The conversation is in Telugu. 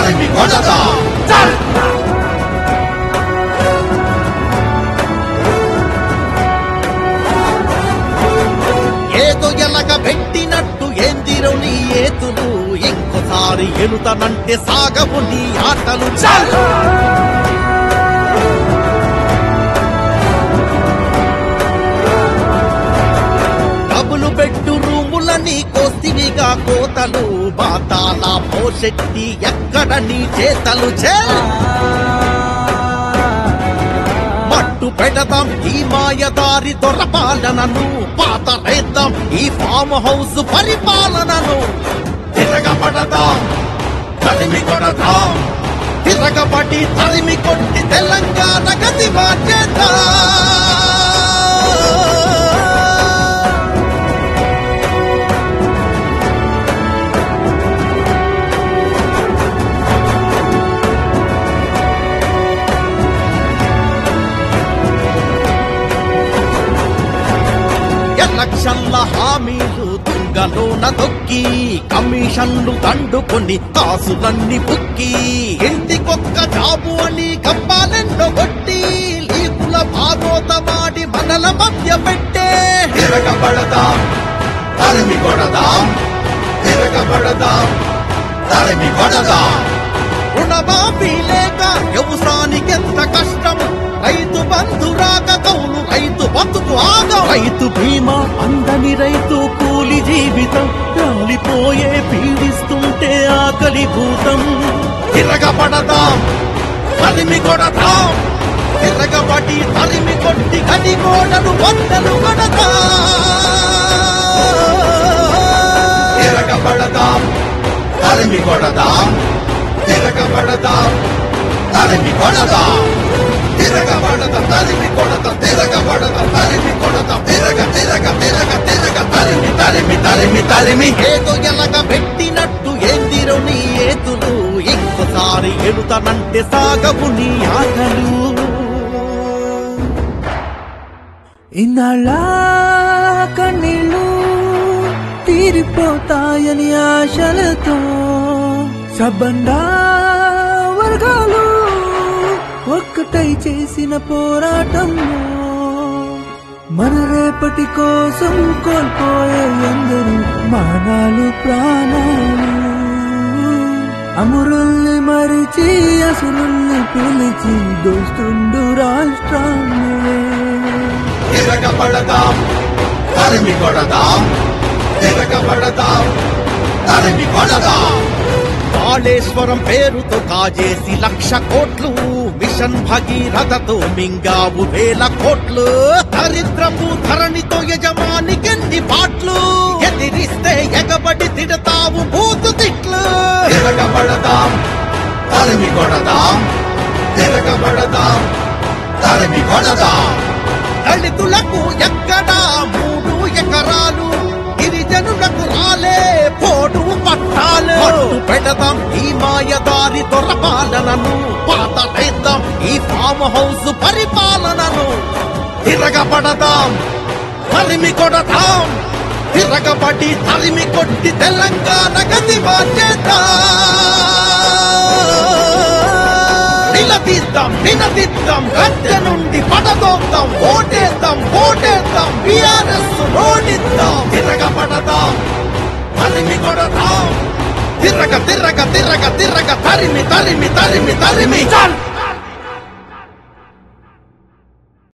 తరిమి కొడదాం ఏదో ఎలగ పెట్టినట్టు ఏందిరో నీ ఏతులు ఇంకోసారి ఎలుతనంటే సాగవు నీ ఆటలు చల్ డబులు పెట్టు రూములని కోస్తివిగా కోతలు బాతాల పోషెట్టి ఎక్కడ నీ చేతలు చల్ మట్టు పెడదాం ఈ మాయదారి దొరపాలనను పాత రేద్దాం ఈ ఫామ్ హౌస్ పరిపాలనను తిరగబడదాం తరిమి కొడదాం తిరగబడి తరిమి కొట్టి తెలంగాణ గతి మార్చేద్దాం ఎలక్షన్ల హామీలు తుంగలోన దొక్కి కమిషన్లు దండుకొని కాసులన్నీ బుక్కి ఇంటికొక్క జాబు అని కప్పాలెండో కొట్టి లీకుల భాగోతమాడి మనల మధ్య పెట్టే తిరగబడదాం తరిమి కొడదాం తిరగబడదాం తరిమి కొడదాం రుణమాఫీ లేక వ్యవసాయానికెంత కష్టం రైతు బంధు రాక కౌలు రైతు బతుకు ఆగ రైతు బీమా అందని రైతు కూలి జీవితం రాలిపోయే పీడిస్తుంటే ఆకలి భూతం తిరగబడదాం తరిమి కొడదాం తిరగబడి తరిమి కొట్టి గడి గోడలు వందలు కొడదాం తిరగబడదాం తరిమి కొడదాం తిరగబడదాం తరిమి కొడదాం తిరగబడదాం తరిమి కొడదాం తిరగబడదాం తరిమి కొడదాం తిరగ తిరగ తిరగ తిరగ తరిమి తరిమి తరిమి తరిమి ఏదో ఎలగ పెట్టినట్టు ఏందిరో నీ ఏతులు ఇంకోసారి ఎడుతానంటే సాగవు నీ ఆటలు ఇన్నాళ్ళ కన్నీళ్ళు తీరిపోతాయని ఆశలతో సబ్బండా వర్గాలు ఒక్కటై చేసిన పోరాటంలో మన రేపటి కోసం కోల్పోయే ఎందరు మానాలు ప్రాణాలు అమరుల్ని మరిచి అసురుల్ని పిలిచి దోస్తుండు రాష్ట్రాన్ని తిరగబడదాం తరిమి కొడదాం తిరగబడదాం తరిమి కొడదాం కాళేశ్వరం పేరుతో కాజేసి లక్ష కోట్లు మిషన్ భగీరథతో మింగావు వేల కోట్లు దరిద్రపు ధరణితో యజమానికెన్ని పాట్లు ఎదిరిస్తే ఎగబడి తిడతావు బూతు తిట్లు తిరగబడదాం తరిమి కొడదాం తిరగబడదాం తరిమి కొడదాం దళితులకు ఎక్కడా మూడు ఎకరాలు గిరిజనులకు రాలే పోడు పట్టాలు పట్టు పెడదాం ఈ మాయదారి దొరపాలనను పాత వేద్దాం ఈ ఫామ్ హౌస్ పరిపాలనను తిరగబడదాం తరిమి కొడదాం తిరగబడి తరిమి కొట్టి తెలంగాణ గతి మార్చేద్దాం నిలదీద్దాం నినదిద్దాం గద్దె నుండి పడదోద్దాం ఓటేద్దాం ఓటేద్దాం బిఆర్ఎస్ ఓడిద్దాం తిరగబడదాం తరిమి కొడదాం తిరగ తిరగ తిరగ తిరగ తరిమి తరిమి తరిమి తరిమి చల్